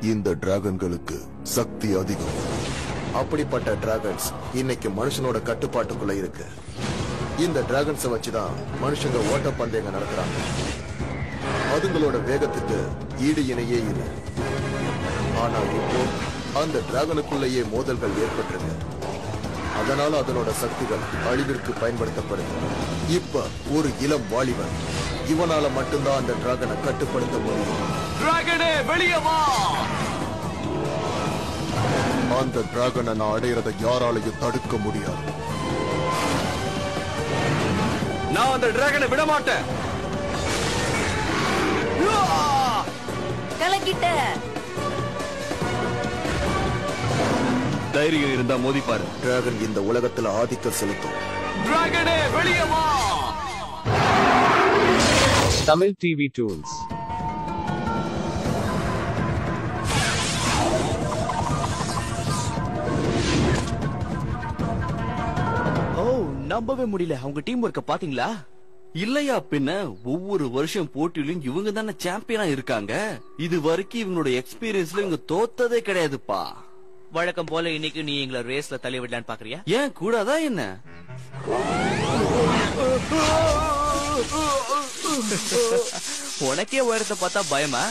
இந்த டிராகன்களுக்கு சக்தி அதிகம் அப்படிப்பட்ட டிராகன்ஸ் இன்னைக்கு மனுஷனோட கட்டுப்பாட்டுக்குள்ள இருக்கு இந்த டிராகன்ஸை வச்சுதான் மனுஷங்க ஓட்டப்பந்தயங்க நடத்துறாங்க அதுங்களோட வேகத்துக்கு ஈடு இணையே இல்லை ஆனா இப்போ அந்த டிராகனுக்குள்ளேயே மோதல்கள் ஏற்பட்டிருக்கு அதனால அதனோட சக்திகள் அழிவிற்கு பயன்படுத்தப்படுது இப்ப ஒரு இளம் வாலிபன் இவனால மட்டும்தான் அந்த டிராகனை கட்டுப்படுத்த முடியும் டிராகனே வெளியே வா அந்த டிராகனை நான் அடையறதை யாராலையும் தடுக்க முடியாது நான் அந்த டிராகனை விட மாட்டேன் கலக்கிட்ட தைரியம் இருந்தா மோதி பாரு டிராகன் இந்த உலகத்துல ஆதிக்கம் செலுத்தும் டிராகனே வெளியே வா Tamil TV Tools. ஓ நம்பவே முடியல அவங்க டீம் ஒர்க்க பாத்தீங்களா இல்லையா பின்ன ஒவ்வொரு வருஷம் போட்டியிலும் இவங்க தானே சாம்பியனா இருக்காங்க இது வரைக்கும் இவங்களோட எக்ஸ்பீரியன்ஸ்ல இவங்க தோத்ததே கிடையாதுப்பா வழக்கம் போல இன்னைக்கு நீ எங்களை ரேஸ்ல தள்ளி விடலான்னு பாக்குறியா ஏன் கூடாதா என்ன உனக்கே உயரத்தை பார்த்தா பயமா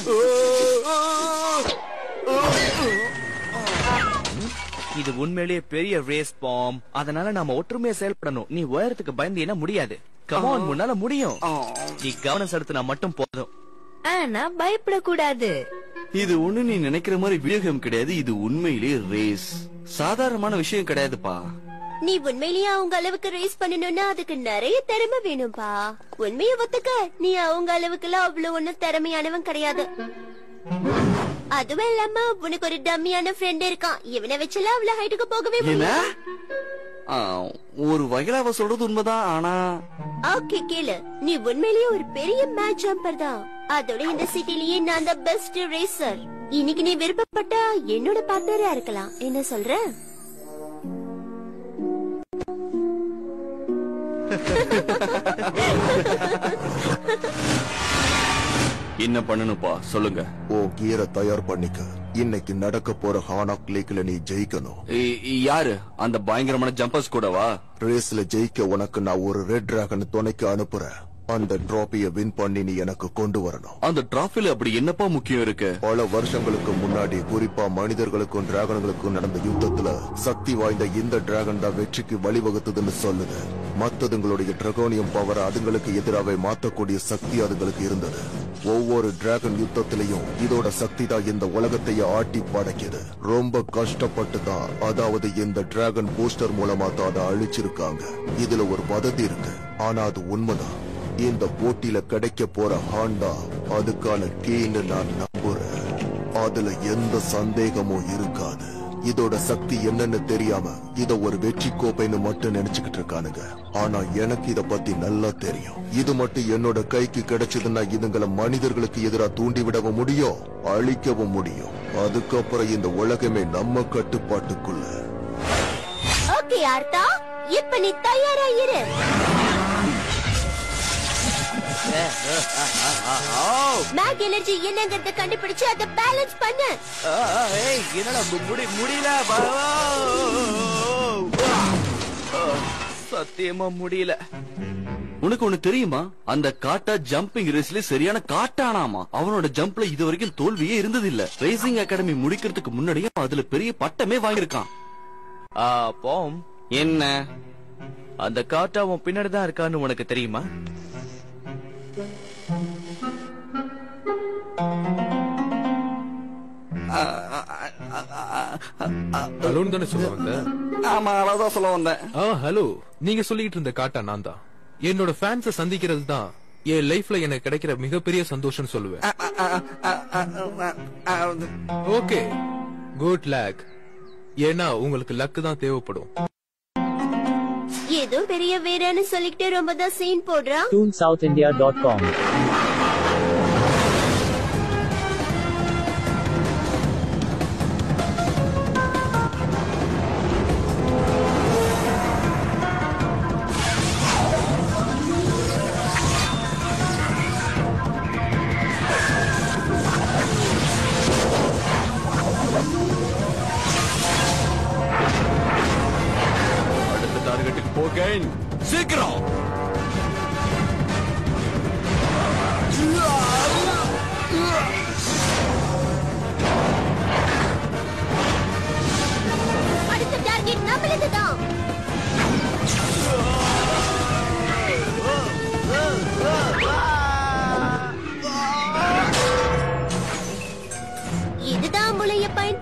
இது உண்மையிலேயே பெரிய ரேஸ் பாம் அதனால நாம ஒற்றுமையா செயல்படணும் நீ உயரத்துக்கு பயந்தீனா முடியாது கமான் முன்னால முடியும் நீ கவனம் செலுத்தினா மட்டும் போதும் ஆனா பயப்படக்கூடாது இது ஒண்ணு நீ நினைக்கிற மாதிரி வீடியோ கேம் கிடையாது இது உண்மையிலேயே ரேஸ் சாதாரணமான விஷயம் கிடையாதுப்பா நீ உண்மையிலேயே அவங்க அளவுக்கு ரேஸ் பண்ணணும்னா அதுக்கு நிறைய திறமை வேணும்பா உண்மையை ஒத்துக்க நீ அவங்க அளவுக்குலாம் அவ்வளவு ஒண்ணும் திறமையானவன் கிடையாது அதுவும் இல்லாம உனக்கு ஒரு டம்மியான ஃப்ரெண்ட் இருக்கான் இவனை வச்செல்லாம் அவ்வளவு ஹைட்டுக்கு போகவே என்ன முடியும் ஆ, ஒரு வகையில அவ சொல்றது உண்மைதான் ஆனா ஓகே கேளு நீ உண்மையிலேயே ஒரு பெரிய மேட்ச் ஜம்பர் தான் அதோட இந்த சிட்டிலேயே நான் தான் பெஸ்ட் ரேசர் இன்னைக்கு நீ விருப்பப்பட்டா என்னோட பார்ட்னரா இருக்கலாம் என்ன சொல்ற என்ன பண்ணணும்ப்பா சொல்லுங்க ஓ கியரை தயார் பண்ணிக்க இன்னைக்கு நடக்க போற ஹானாக் லேக்ல நீ ஜெயிக்கணும் இ- இ- யாரு அந்த பயங்கரமான ஜம்பர்ஸ் கூடவா ரேஸ்ல ஜெயிக்க உனக்கு நான் ஒரு ரெட் டிராகன் துணைக்கு அனுப்புறேன் அந்த டிராபிய வின் பண்ணி நீ எனக்கு கொண்டு வரணும் அந்த டிராஃபில அப்படி என்னப்பா முக்கியம் இருக்கு பல வருஷங்களுக்கு முன்னாடி குறிப்பா மனிதர்களுக்கும் டிராகன்களுக்கும் நடந்த யுத்தத்துல சக்தி வாய்ந்த இந்த டிராகன் தான் வெற்றிக்கு வழிவகுத்ததுன்னு சொல்லுது மத்ததுங்களுடைய டிரகோனியம் பவரை அதுங்களுக்கு எதிராக மாத்தக்கூடிய சக்தி அதுங்களுக்கு இருந்தது ஒவ்வொரு டிராகன் யுத்தத்திலையும் இதோட சக்தி தான் இந்த உலகத்தையே ஆட்டி படைக்குது ரொம்ப கஷ்டப்பட்டு தான் அதாவது இந்த டிராகன் பூஸ்டர் மூலமா தான் அதை அழிச்சிருக்காங்க இதுல ஒரு வதந்தி இருக்கு ஆனா அது உண்மைதான் இந்த போட்டியில கிடைக்க போற ஹாண்டா அதுக்கான கீழ் நான் நம்புறேன் அதுல எந்த சந்தேகமும் இருக்காது இதோட சக்தி என்னன்னு தெரியாம இத ஒரு வெற்றி கோப்பைன்னு மட்டும் நினைச்சுக்கிட்டு இருக்கானுங்க ஆனா எனக்கு இத பத்தி நல்லா தெரியும் இது மட்டும் என்னோட கைக்கு கிடைச்சதுன்னா இதுங்கள மனிதர்களுக்கு எதிரா தூண்டி விடவும் முடியும் அழிக்கவும் முடியும் அதுக்கப்புறம் இந்த உலகமே நம்ம கட்டுப்பாட்டுக்குள்ள ஓகே ஆர்த்தா இப்ப நீ தயாரா இரு மேக் எனர்ஜி என்னங்கறத கண்டுபிடிச்சு அதை பேலன்ஸ் பண்ணு ஆ, ஆ, ஏய், என்னடா மு- முடி முடியல வா, வா. ஆ, சத்தியமா முடியல உனக்கு ஒண்ணு தெரியுமா அந்த காட்டா ஜம்பிங் ரேஸ்ல சரியான காட்டானாமா அவனோட ஜம்ப்ல இது வரைக்கும் தோல்வியே இருந்தது இல்ல ரேசிங் அகாடமி முடிக்கிறதுக்கு முன்னாடியே அதுல பெரிய பட்டமே வாங்கியிருக்கான் ஆ, பாம் என்ன அந்த காட்டா உன் பின்னாடி தான் இருக்கான்னு உனக்கு தெரியுமா ஹலோன்னு தானே சொல்ல வந்த ஆமா அவ்வளவுதான் சொல்ல வந்தேன் ஆ ஹலோ நீங்க சொல்லிட்டு இருந்த காட்டா நான் தான் என்னோட ஃபேன்ஸ சந்திக்கிறது தான் என் லைஃப்ல எனக்கு கிடைக்கிற மிகப்பெரிய சந்தோஷம் சொல்லுவேன் ஓகே குட் லேக் ஏன்னா உங்களுக்கு லக் தான் தேவைப்படும் ஏதோ பெரிய வீரன்னு சொல்லிக்கிட்டு ரொம்ப தான் சீன் போடுறான் TuneSouthIndia.com.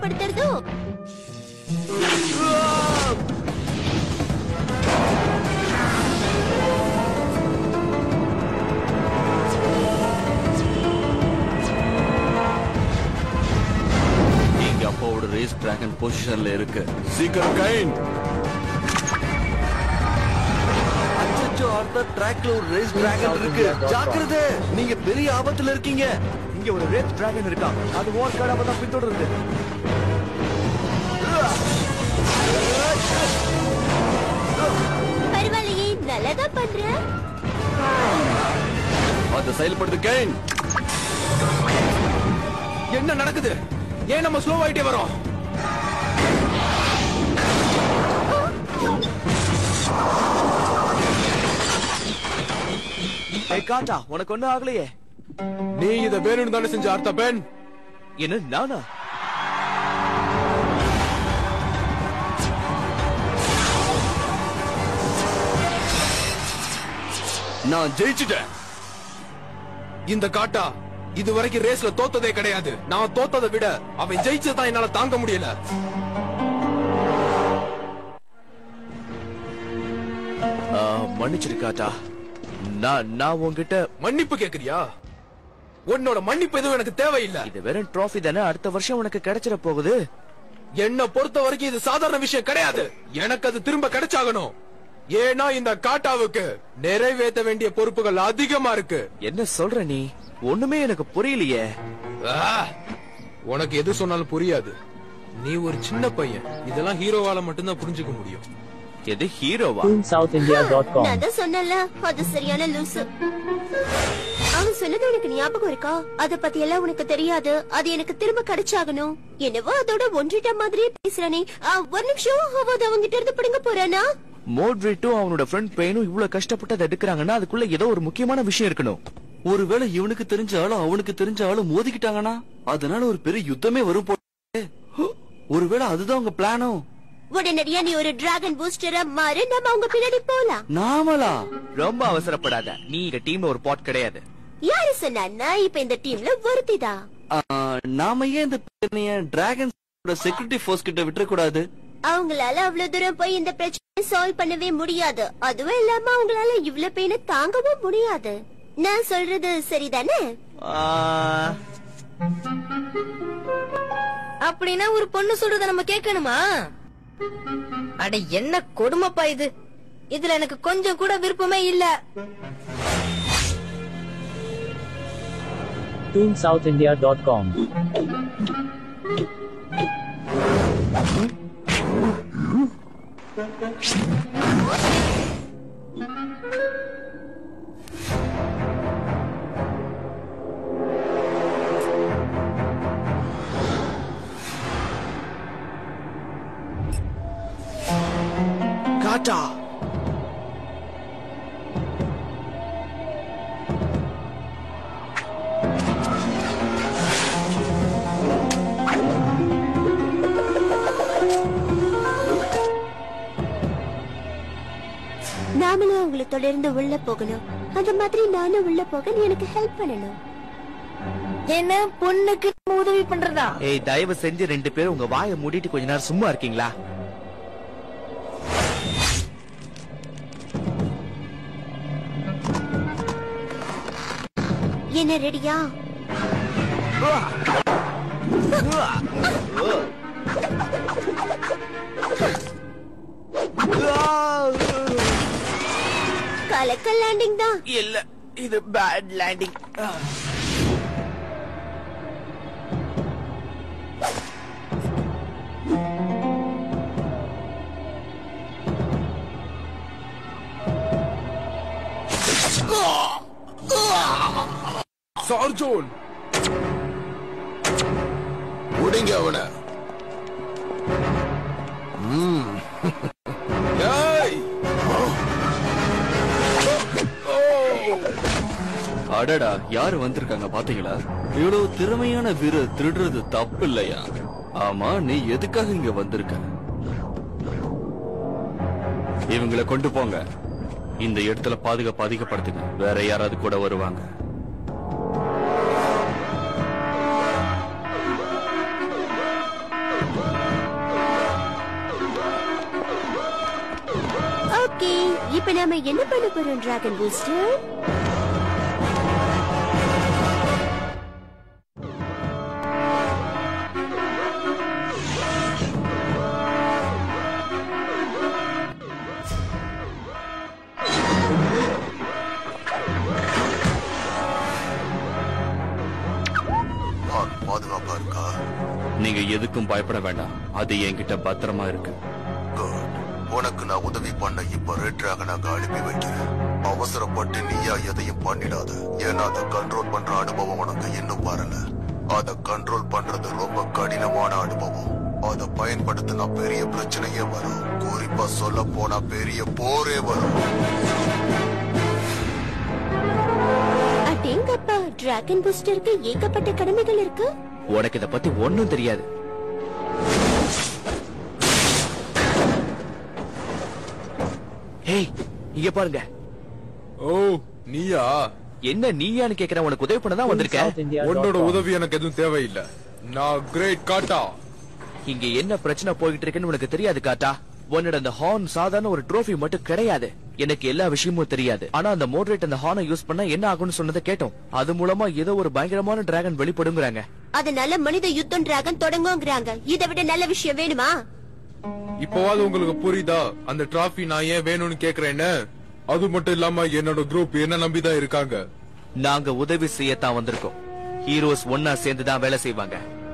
பயன்படுத்துறதோ எங்க அப்பாவோட ரேஸ் டிராகன் பொசிஷன்ல இருக்கு சீக்கிரம் கைன் அச்சச்சோ அடுத்த ட்ராக்ல ஒரு ரேஸ் டிராகன் இருக்கு ஜாக்கிரதை நீங்க பெரிய ஆபத்துல இருக்கீங்க இங்க ஒரு ரேஸ் டிராகன் இருக்கான் அது ஓர் காடாம தான் பின்தொடருது பரவாயில்லையே நல்லாதான் பண்ற அதை செயல்படுத்து கைன் என்ன நடக்குது ஏன் நம்ம ஸ்லோ ஆயிட்டே வரோம் ஏய் காட்டா உனக்கு ஒண்ணும் ஆகலையே நீ இத வேணும்னு தானே செஞ்ச அர்த்த பெண் என்ன நானா நான் ஜெயிச்சிட்டேன் இந்த காட்டா இது வரைக்கும் ரேஸ்ல தோத்ததே கிடையாது நான் தோத்ததை விட அவன் ஜெயிச்சதான் என்னால தாங்க முடியல ஆ, மன்னிச்சிரு காட்டா நான் நான் உன்கிட்ட மன்னிப்பு கேக்குறியா உன்னோட மன்னிப்பு எதுவும் எனக்கு தேவையில்லை இது வெறும் ட்ராஃபி தானே அடுத்த வருஷம் உனக்கு கிடைச்சிட போகுது என்ன பொறுத்த வரைக்கும் இது சாதாரண விஷயம் கிடையாது எனக்கு அது திரும்ப கிடைச்சாகணும் ஏன்னா இந்த காட்டாவுக்கு நிறைவேற்ற வேண்டிய பொறுப்புகள் அதிகமா இருக்கு என்ன சொல்ற நீ ஒண்ணுமே எனக்கு புரியலையே ஆ! உனக்கு எது சொன்னாலும் புரியாது நீ ஒரு சின்ன பையன் இதெல்லாம் ஹீரோவால மட்டும்தான் புரிஞ்சுக்க முடியும் எது ஹீரோவா ToonSouthIndia.com. நான் தான் சொன்னல அது சரியான லூசு அவன் சொன்னது உனக்கு ஞாபகம் இருக்கா அத பத்தி எல்லாம் உனக்கு தெரியாது அது எனக்கு திரும்ப கிடைச்சாகணும் என்னவோ அதோட ஒன்றிட்ட மாதிரியே பேசுறானே ஆ, ஒரு நிமிஷம் அவ அது அவங்கிட்ட இருந்து பிடுங்க போறானா மோட்ரிட்டும் அவனோட ஃப்ரெண்ட் பையனும் இவ்வளவு கஷ்டப்பட்டு அதை எடுக்கிறாங்கன்னா அதுக்குள்ள ஏதோ ஒரு முக்கியமான விஷயம் இருக்கணும் ஒருவேளை இவனுக்கு தெரிஞ்ச ஆளும் அவனுக்கு தெரிஞ்ச ஆளும் மோதிக்கிட்டாங்கன்னா அதனால ஒரு பெரிய யுத்தமே வரும் போல ஒருவேளை அதுதான் உங்க பிளானோ உடனடியா நீ ஒரு டிராகன் பூஸ்டரா மாறு நம்ம அவங்க பின்னாடி போலாம் நாமலா ரொம்ப அவசரப்படாத நீ இந்த டீம்ல ஒரு பாட் கிடையாது யாரு சொன்னா நான் இப்ப இந்த டீம்ல ஒருத்திதான் ஆ, நாம ஏன் இந்த பிரச்சனைய டிராகன் செக்யூரிட்டி ஃபோர்ஸ் கிட்ட விட்டுறக்கூடாது அவங்களால அவ்வளவு தூரம் போய் இந்த பிரச்சனையை சால்வ் பண்ணவே முடியாது அதுவும் இல்லாம அவங்களால இவ்ளோ பெயினை தாங்கவும் முடியாது நான் சொல்றது சரிதானே ஆ, அப்படின்னா ஒரு பொண்ணு சொல்றத நம்ம கேட்கணுமா அட என்ன கொடுமைப்பா இது இதுல எனக்கு கொஞ்சம் கூட விருப்பமே இல்ல ToonSouthIndia.com. காட்டா நாமளும் அவங்கள தொடர்ந்து உள்ள போகணும் அந்த மாதிரி நானும் உள்ள போக நீ எனக்கு ஹெல்ப் பண்ணணும் என்ன பொண்ணுக்கு நம்ம உதவி பண்றதா ஏய் தயவு செஞ்சு ரெண்டு பேரும் உங்க வாயை மூடிட்டு கொஞ்ச நேரம் சும்மா இருக்கீங்களா என்ன ரெடியா கலக்கல் லேண்டிங் தான் இல்ல இது பேட் லேண்டிங் சார்ஜோன் முடிங்க அவனை ஏய் அடடா யாரு வந்திருக்காங்க பாத்தீங்களா இவ்வளவு திறமையான வீரர் திருடுறது தப்பு இல்லையா ஆமா நீ எதுக்காக இங்க வந்திருக்க இவங்கள கொண்டு போங்க இந்த இடத்துல பாதுகாப்பு அதிகப்படுத்துங்க வேற யாராவது கூட வருவாங்க இப்ப நாம என்ன பண்ண போறோம் டிராகன் பூஸ்டர் ஹான் பாதுகாப்பா இருக்கா நீங்க எதுக்கும் பயப்பட வேண்டாம் அது என்கிட்ட பத்திரமா இருக்கு குட் உனக்கு நான் உதவி பண்ண இப்ப ரெட் டிராகனாக அனுப்பி வைக்கிறேன் அவசரப்பட்டு நீயா எதையும் பண்ணிடாத ஏன்னா அதை கண்ட்ரோல் பண்ற அனுபவம் உனக்கு இன்னும் வரல அதை கண்ட்ரோல் பண்றது ரொம்ப கடினமான அனுபவம் அதை பயன்படுத்தினா பெரிய பிரச்சனையே வரும் குறிப்பா சொல்ல போனா பெரிய போரே வரும் அடேங்கப்பா டிராகன் பூஸ்டருக்கு ஏகப்பட்ட கடமைகள் இருக்கு உனக்கு இத பத்தி ஒண்ணும் தெரியாது ஏய் இங்க பாருங்க ஓ நீயா என்ன நீயான்னு கேக்குறேன் உனக்கு உதவி பண்ண தான் வந்திருக்கேன் உன்னோட SouthIndia.com. உதவி எனக்கு எதுவும் தேவையில்லை நான் கிரேட் காட்டா இங்க என்ன பிரச்சனை போயிட்டு இருக்குன்னு உனக்கு தெரியாது காட்டா உன்னோட அந்த ஹார்ன் சாதாரண ஒரு ட்ரோஃபி மட்டும் கிடையாது எனக்கு எல்லா விஷயமும் தெரியாது ஆனா அந்த மோட்ரேட் அந்த ஹார்னை யூஸ் பண்ணா என்ன ஆகும்னு சொன்னதை கேட்டோம் அது மூலமா ஏதோ ஒரு பயங்கரமான டிராகன் வெளிப்படுங்கிறாங்க அதனால மனித யுத்தம் டிராகன் தொடங்குங்கிறாங்க இதை விட நல்ல விஷயம் வேணுமா இப்போவாது உங்களுக்கு புரியுதா அந்த டிராஃபி நான் ஏன் வேணும்னு கேக்குறேன்னு அது மட்டும் இல்லாம என்னோட குரூப் என்ன நம்பிதான் இருக்காங்க நாங்க உதவி செய்யத்தான் வந்திருக்கோம் ஹீரோஸ் ஒன்னா சேர்ந்து தான் வேலை செய்வாங்க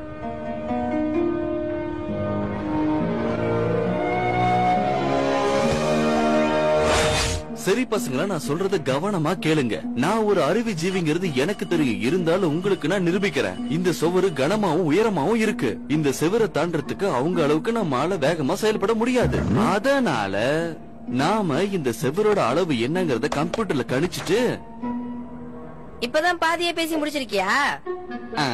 சரி பசங்களா நான் சொல்றத கவனமா கேளுங்க நான் ஒரு அருவி ஜீவிங்கிறது எனக்கு தெரியும் இருந்தாலும் உங்களுக்கு நான் நிரூபிக்கிறேன் இந்த சுவரு கனமாவும் உயரமாவும் இருக்கு இந்த செவரை தாண்டறதுக்கு அவங்க அளவுக்கு நம்மால வேகமா செயல்பட முடியாது அதனால நாம இந்த செவரோட அளவு என்னங்கறத கம்ப்யூட்டர்ல கணிச்சிட்டு இப்பதான் பாதியே பேசி முடிச்சிருக்கியா ஆ,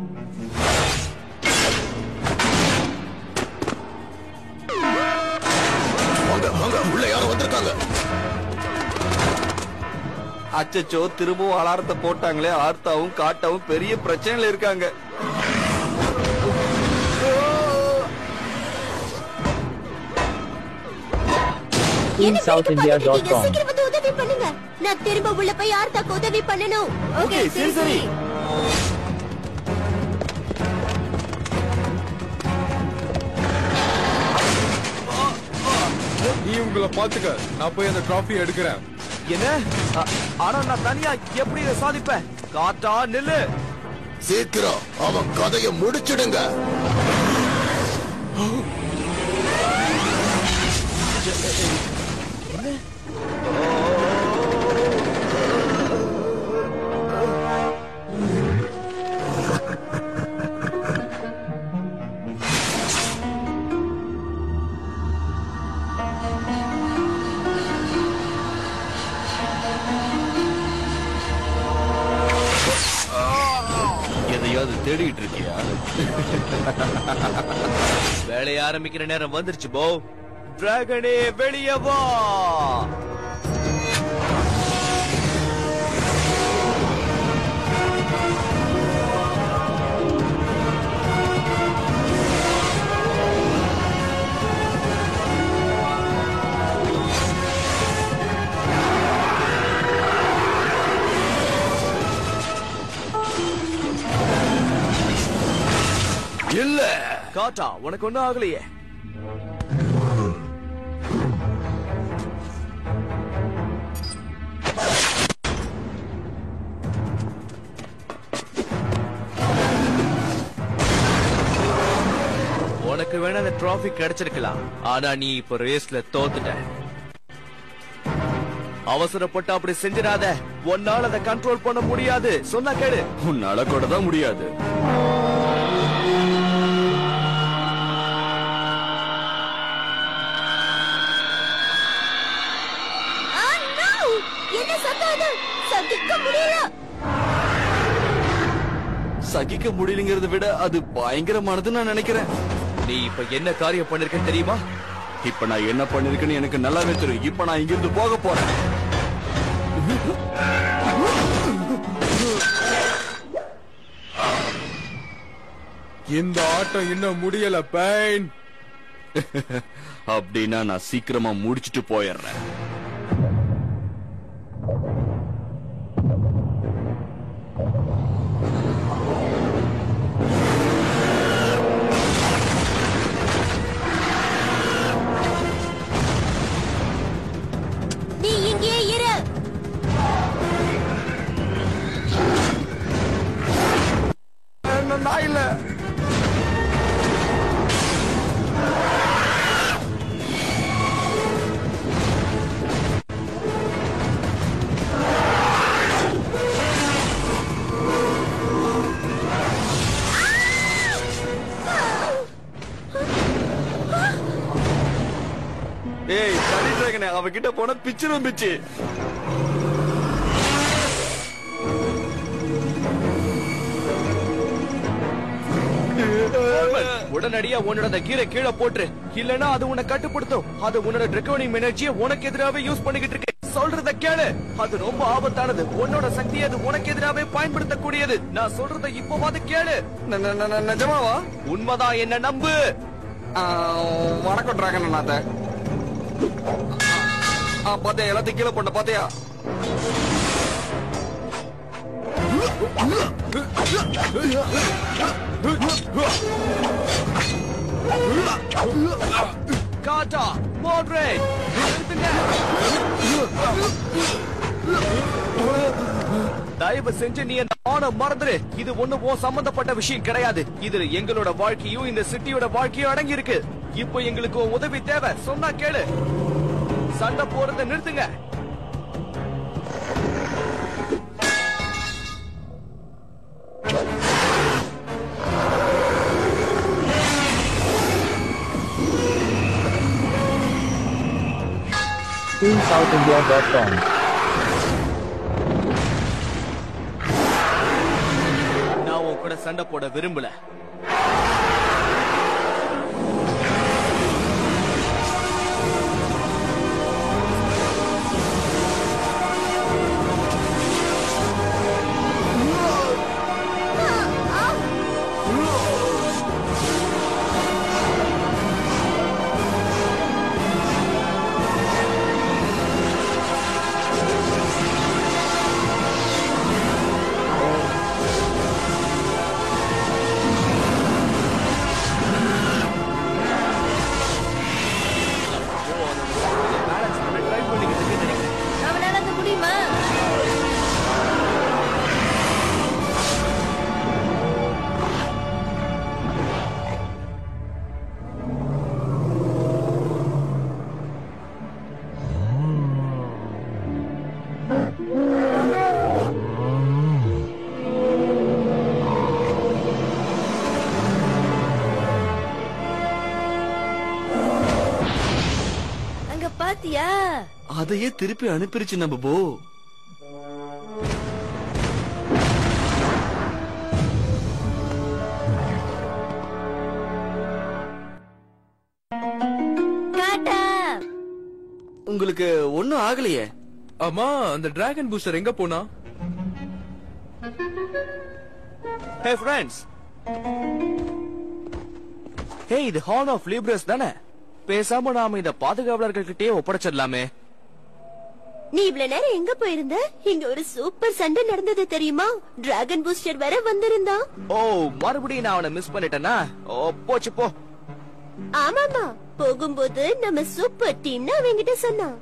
வாங்க வாங்க உள்ள யாரும் வந்திருக்காங்க அச்சச்சோ திரும்பவும் அலாரத்தை போட்டாங்களே ஆர்த்தாவும் காட்டாவும் பெரிய பிரச்சனையில இருக்காங்க என்ன பிடிக்க InSouthIndia.com. பார்த்துட்டு இருக்கீங்க? சீக்கிரம் வந்து உதவி பண்ணுங்க நான் திரும்ப உள்ள போய் யார்த்தாக்கு உதவி பண்ணணும் ஓகே சரி சரி நீ உங்களை பாத்துக்க நான் போய் அந்த டிராஃபி எடுக்கிறேன் என்ன அ- ஆனா நான் தனியா எப்படி இதை சாதிப்பேன் காட்டா நில்லு சீக்கிரம் அவன் கதையை முடிச்சிடுங்க எதையாவது தேடிட்டு இருக்கியா வேலைய ஆரம்பிக்கிற நேரம் வந்துருச்சு போ டிராகனே வெளியே வா இல்ல காட்டா உனக்கு ஒண்ணும் ஆகலையே உனக்கு வேணா அந்த டிராஃபி கிடைச்சிருக்கலாம் ஆனா நீ இப்ப ரேஸ்ல தோத்துட்ட அவசரப்பட்டு அப்படி செஞ்சிடாத உன்னால அதை கண்ட்ரோல் பண்ண முடியாது சொன்னா கேளு உன்னால கூட தான் முடியாது ஆ, no! என்ன சத்தம் அது சகிக்க முடியல சகிக்க முடியலங்கிறத விட அது பயங்கரமானதுன்னு நான் நினைக்கிறேன் நீ இப்ப என்ன காரியம் பண்ணிருக்க தெரியுமா இப்ப நான் என்ன பண்ணிருக்கேன்னு எனக்கு நல்லாவே தெரியும் இப்ப நான் இங்கிருந்து போக போறேன் இந்த ஆட்டம் இன்னும் முடியல பெயின் அப்படின்னா நான் சீக்கிரமா முடிச்சிட்டு போயிடுறேன் நான் இல்ல ஏய் தனி டிராகனே அவகிட்ட போன பிச்சிரும் பிச்சு உடனடியா உன்னோட அந்த கீரை கீழே போட்டுரு இல்லனா அது உன்னை கட்டுப்படுத்தும் அது உன்னோட டிரகோனியம் எனர்ஜியை உனக்கு எதிராவே யூஸ் பண்ணிக்கிட்டு இருக்கு சொல்றத கேளு அது ரொம்ப ஆபத்தானது உன்னோட சக்தி அது உனக்கு எதிராவே பயன்படுத்தக்கூடியது நான் சொல்றத இப்போவாது கேளு ந- ந- ந- ந- நிஜமாவா உண்மைதான் என்ன நம்பு ஆ, வணக்கம் டிராகன் அண்ணாத்த ஆ, பாத்தியா எல்லாத்தையும் கீழே போட்ட பாத்தியா காட்டா மோட்ரேட் நிறுத்துங்க தயவு செஞ்சு நீ அந்த ஆணை மறந்துரு இது ஒண்ணு உன் சம்பந்தப்பட்ட விஷயம் கிடையாது இதுல எங்களோட வாழ்க்கையும் இந்த சிட்டியோட வாழ்க்கையும் அடங்கி இருக்கு இப்போ எங்களுக்கு உன் உதவி தேவை சொன்னா கேளு சண்டை போறதை நிறுத்துங்க TeamSouthIndia.com. நான் உன் கூட சண்டை போட விரும்பல பேலன்ஸ் பண்ண ட்ரை பண்ணிக்கிட்டு இருக்கேன்னு நினைக்கிறேன் அவனால அது முடியுமா அங்க பாத்தியா அதையே திருப்பி அனுப்பிருச்சு நம்ம போ காட்டா உங்களுக்கு ஒண்ணும் ஆகலையே அம்மா அந்த டிராகன் பூஸ்டர் எங்க போனா ஹே ஃப்ரெண்ட்ஸ் ஹே இது ஹார்ன் ஆஃப் லிப்ரஸ் தானே பேசாம நாம இந்த பாதுகாவலர்கள் கிட்டே ஒப்படைச்சிடலாமே நீ இவ்வளவு நேரம் எங்க போயிருந்த இங்க ஒரு சூப்பர் சண்டை நடந்தது தெரியுமா டிராகன் பூஸ்டர் வேற வந்திருந்தான் ஓ மறுபடியும் நான் அவனை மிஸ் பண்ணிட்டேனா ஓ போச்சு போ ஆமாமா போகும்போது நம்ம சூப்பர் டீம்னு அவங்கிட்ட சொன்னான்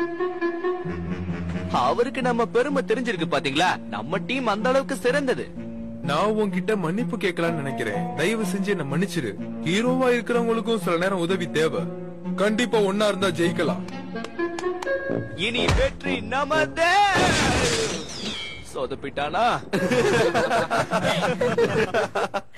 அவருக்கு நம்ம பெருமை தெரிஞ்சிருக்கு பாத்தீங்களா நம்ம டீம் அந்த அளவுக்கு சிறந்தது நான் உன்கிட்ட மன்னிப்பு கேட்கலாம்னு நினைக்கிறேன் தயவு செஞ்சு என்ன மன்னிச்சிரு ஹீரோவா இருக்கிறவங்களுக்கும் சில நேரம் உதவி தேவை கண்டிப்பா ஒன்னா இருந்தா ஜெயிக்கலாம் இனி வெற்றி நமதே சொதப்பிட்டானா